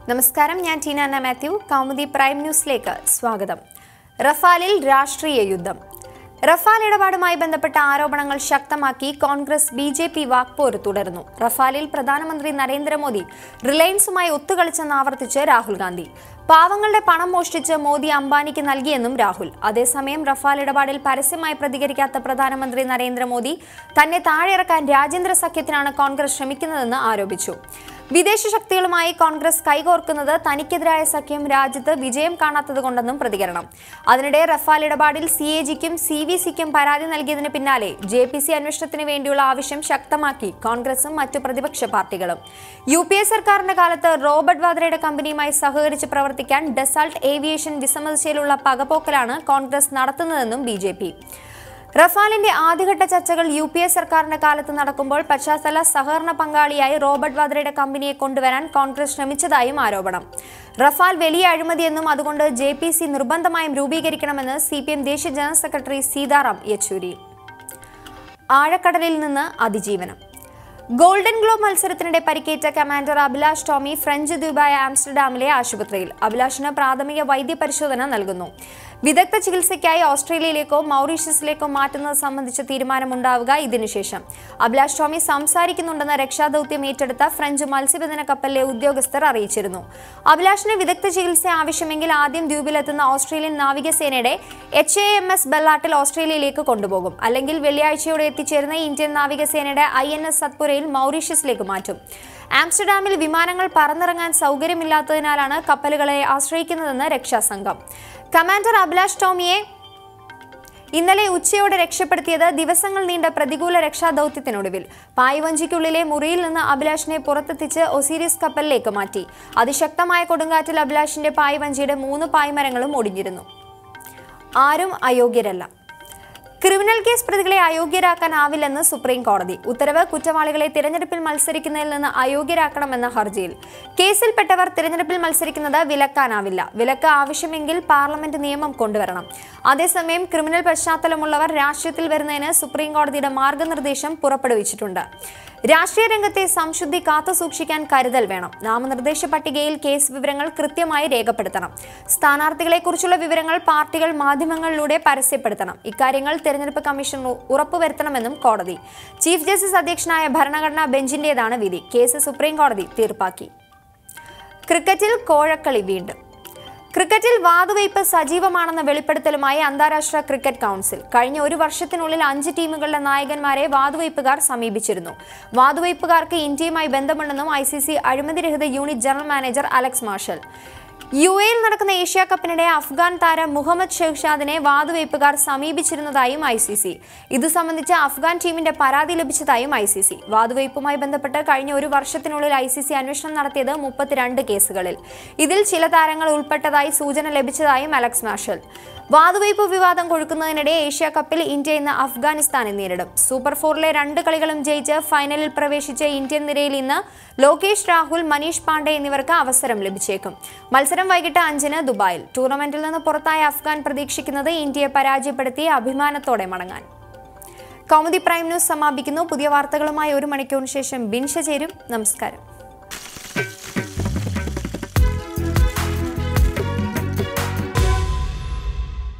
നമസ്കാരം ഞാൻ ടീന അന്ന മാത്യു കൗമുദി പ്രൈം ന്യൂസിലേക്ക് സ്വാഗതം റഫാലിൽ രാഷ്ട്രീയ യുദ്ധം റഫാൽ ഇടപാടുമായി ബന്ധപ്പെട്ട ആരോപണങ്ങൾ ശക്തമാക്കി കോൺഗ്രസ് ബി ജെ പി വാക്പോര് തുടരുന്നു റഫാലിൽ പ്രധാനമന്ത്രി നരേന്ദ്രമോദി റിലയൻസുമായി ഒത്തുകളിച്ചെന്ന് ആവർത്തിച്ച് രാഹുൽ ഗാന്ധി പാവങ്ങളുടെ പണം മോഷ്ടിച്ച് മോദി അംബാനിക്ക് നൽകിയെന്നും രാഹുൽ അതേസമയം റഫാൽ ഇടപാടിൽ പരസ്യമായി പ്രതികരിക്കാത്ത പ്രധാനമന്ത്രി നരേന്ദ്രമോദി തന്നെ താഴെയിറക്കാൻ രാജ്യാന്തര സഖ്യത്തിനാണ് കോൺഗ്രസ് ശ്രമിക്കുന്നതെന്ന് ആരോപിച്ചു വിദേശ ശക്തികളുമായി കോൺഗ്രസ് കൈകോർക്കുന്നത് തനിക്കെതിരായ സഖ്യം രാജ്യത്ത് വിജയം കാണാത്തതുകൊണ്ടെന്നും പ്രതികരണം അതിനിടെ റഫാൽ ഇടപാടിൽ സി എ ജിക്കും സി വി സിക്കും പരാതി നൽകിയതിന് പിന്നാലെ ജെ പി സി അന്വേഷണത്തിന് വേണ്ടിയുള്ള ആവശ്യം ശക്തമാക്കി കോൺഗ്രസും മറ്റു പ്രതിപക്ഷ പാർട്ടികളും യു പി എ സർക്കാരിന്റെ കാലത്ത് റോബർട്ട് വാദ്രയുടെ കമ്പനിയുമായി സഹകരിച്ച് പ്രവർത്തിക്കാൻ ഡെസാൾട്ട് ഏവിയേഷൻ വിസമ്മതിച്ചതിലുള്ള പകപോക്കലാണ് കോൺഗ്രസ് നടത്തുന്നതെന്നും ബി ജെ പി റഫാലിന്റെ ആദ്യഘട്ട ചർച്ചകൾ യു പി എ സർക്കാരിന്റെ കാലത്ത് നടക്കുമ്പോൾ പശ്ചാത്തല സഹകരണ പങ്കാളിയായി റോബർട്ട് വാദ്രയുടെ കമ്പനിയെ കൊണ്ടുവരാൻ കോൺഗ്രസ് ശ്രമിച്ചതായും ആരോപണം റഫാൽ വലിയ അഴിമതിയെന്നും അതുകൊണ്ട് ജെ പി സി നിർബന്ധമായും രൂപീകരിക്കണമെന്ന് സി പി എം ദേശീയ ജനറൽ സെക്രട്ടറി സീതാറാം യെച്ചൂരി ആഴക്കടലിൽ നിന്ന് അതിജീവനം ഗോൾഡൻ ഗ്ലോബ് മത്സരത്തിനിടെ പരിക്കേറ്റ കമാൻഡർ അഭിലാഷ് ടോമി ഫ്രഞ്ച് ദ്വീപായ ആംസ്റ്റർഡാമിലെ ആശുപത്രിയിൽ അഭിലാഷിന് പ്രാഥമിക വൈദ്യപരിശോധന നൽകുന്നു വിദഗ്ധ ചികിത്സയ്ക്കായി ഓസ്ട്രേലിയയിലേക്കോ മൗറീഷ്യസിലേക്കോ മാറ്റുന്നത് സംബന്ധിച്ച തീരുമാനമുണ്ടാവുക ഇതിനുശേഷം അഭിലാഷ് ടോമി സംസാരിക്കുന്നുണ്ടെന്ന് രക്ഷാദൌത്യം ഏറ്റെടുത്ത ഫ്രഞ്ച് മത്സ്യബന്ധന കപ്പലിലെ ഉദ്യോഗസ്ഥർ അറിയിച്ചിരുന്നു അഭിലാഷിന് വിദഗ്ധ ചികിത്സ ആവശ്യമെങ്കിൽ ആദ്യം ദ്വീപിലെത്തുന്ന ഓസ്ട്രേലിയൻ നാവികസേനയുടെ എച്ച് എ എം എസ് ബെല്ലാട്ടിൽ ഓസ്ട്രേലിയയിലേക്ക് കൊണ്ടുപോകും അല്ലെങ്കിൽ വെള്ളിയാഴ്ചയോടെ എത്തിച്ചേരുന്ന ഇന്ത്യൻ നാവികസേനയുടെ ഐ എൻ എസ് സത്പുരയിൽ മൗറീഷ്യസിലേക്ക് മാറ്റും ആംസ്റ്റർഡാമിൽ വിമാനങ്ങൾ പറന്നിറങ്ങാൻ സൗകര്യമില്ലാത്തതിനാലാണ് കപ്പലുകളെ ആശ്രയിക്കുന്നതെന്ന് രക്ഷാസംഘം കമാൻഡർ അഭിലാഷ് ടോമിയെ ഇന്നലെ ഉച്ചയോടെ രക്ഷപ്പെടുത്തിയത് ദിവസങ്ങൾ നീണ്ട പ്രതികൂല രക്ഷാദൌത്യത്തിനൊടുവിൽ പായ്വഞ്ചിക്കുള്ളിലെ മുറിയിൽ നിന്ന് അഭിലാഷിനെ പുറത്തെത്തിച്ച് ഒസീരിയസ് കപ്പലിലേക്ക് മാറ്റി അതിശക്തമായ കൊടുങ്കാറ്റിൽ അഭിലാഷിന്റെ പായ്വഞ്ചിയുടെ മൂന്ന് പായ്മരങ്ങളും ഒടിഞ്ഞിരുന്നു ആരും അയോഗ്യരല്ല ക്രിമിനൽ കേസ് പ്രതികളെ അയോഗ്യരാക്കാനാവില്ലെന്ന് സുപ്രീം കോടതി ഉത്തരവ് കുറ്റവാളികളെ തിരഞ്ഞെടുപ്പിൽ മത്സരിക്കുന്നതിൽ നിന്ന് അയോഗ്യരാക്കണമെന്ന ഹർജിയിൽ കേസിൽപ്പെട്ടവർ തിരഞ്ഞെടുപ്പിൽ മത്സരിക്കുന്നത് വിലക്കാനാവില്ല വിലക്ക് ആവശ്യമെങ്കിൽ പാർലമെന്റ് നിയമം കൊണ്ടുവരണം അതേസമയം ക്രിമിനൽ പശ്ചാത്തലമുള്ളവർ രാഷ്ട്രീയത്തിൽ വരുന്നതിന് സുപ്രീം കോടതിയുടെ മാർഗനിർദ്ദേശം പുറപ്പെടുവിച്ചിട്ടുണ്ട് രാഷ്ട്രീയ രംഗത്തെ സംശുദ്ധി കാത്തുസൂക്ഷിക്കാൻ കരുതൽ വേണം നാമനിർദ്ദേശ പട്ടികയിൽ കേസ് വിവരങ്ങൾ കൃത്യമായി രേഖപ്പെടുത്തണം സ്ഥാനാർത്ഥികളെക്കുറിച്ചുള്ള വിവരങ്ങൾ പാർട്ടികൾ മാധ്യമങ്ങളിലൂടെ പരസ്യപ്പെടുത്തണം ഇക്കാര്യങ്ങൾ തെരഞ്ഞെടുപ്പ് കമ്മീഷൻ ഉ- ഉറപ്പുവരുത്തണമെന്നും കോടതി ചീഫ് ജസ്റ്റിസ് അധ്യക്ഷനായ ഭരണഘടനാ ബെഞ്ചിന്റേതാണ് വിധി കേസ് സുപ്രീം കോടതി തീർപ്പാക്കി ക്രിക്കറ്റിൽ കോഴക്കളി വീണ്ടും ക്രിക്കറ്റിൽ വാതുവയ്പ് സജീവമാണെന്ന വെളിപ്പെടുത്തലുമായി അന്താരാഷ്ട്ര ക്രിക്കറ്റ് കൗൺസിൽ കഴിഞ്ഞ ഒരു വർഷത്തിനുള്ളിൽ അഞ്ച് ടീമുകളുടെ നായകന്മാരെ വാതുവയ്പുകാർ സമീപിച്ചിരുന്നു വാതുവയ്പുകാർക്ക് ഇന്ത്യയുമായി ബന്ധമുണ്ടെന്നും ഐ സി സി അഴിമതിരഹിത unit general manager Alex Marshall U എയിൽ നടക്കുന്ന ഏഷ്യ കപ്പിനിടെ അഫ്ഗാൻ താരം മുഹമ്മദ് ഷെഹ്ഷാദിനെ വാതുവയ്പുകാർ സമീപിച്ചിരുന്നതായും ഐ സി സി ഇത് സംബന്ധിച്ച് അഫ്ഗാൻ ടീമിന്റെ പരാതി ലഭിച്ചതായും ഐ സി സി വാതുവയ്പുമായി ബന്ധപ്പെട്ട് കഴിഞ്ഞ ഒരു വർഷത്തിനുള്ളിൽ ഐ സി സി അന്വേഷണം നടത്തിയത് മുപ്പത്തിരണ്ട് കേസുകളിൽ ഇതിൽ ചില താരങ്ങൾ ഉൾപ്പെട്ടതായി സൂചന ലഭിച്ചതായും അലക്സ് മാർഷൽ വാതുവയ്പ് വിവാദം കൊഴുക്കുന്നതിനിടെ ഏഷ്യ കപ്പിൽ ഇന്ത്യ ഇന്ന് അഫ്ഗാനിസ്ഥാനെ നേരിടും സൂപ്പർ ഫോറിലെ രണ്ട് കളികളും ജയിച്ച് ഫൈനലിൽ പ്രവേശിച്ച ഇന്ത്യൻ നിരയിൽ ഇന്ന് ലോകേഷ് രാഹുൽ മനീഷ് പാണ്ഡെ എന്നിവർക്ക് അവസരം ലഭിച്ചേക്കും മത്സരം വൈകിട്ട് അഞ്ചിന് ദുബായിൽ ടൂർണമെന്റിൽ നിന്ന് പുറത്തായ അഫ്ഗാൻ പ്രതീക്ഷിക്കുന്നത് ഇന്ത്യയെ പരാജയപ്പെടുത്തി അഭിമാനത്തോടെ മടങ്ങാൻ കൗമുദി പ്രൈം ന്യൂസ് സമാപിക്കുന്നു പുതിയ വാർത്തകളുമായി ഒരു മണിക്കൂറിന് ശേഷം ബിൻഷ ചേരും നമസ്കാരം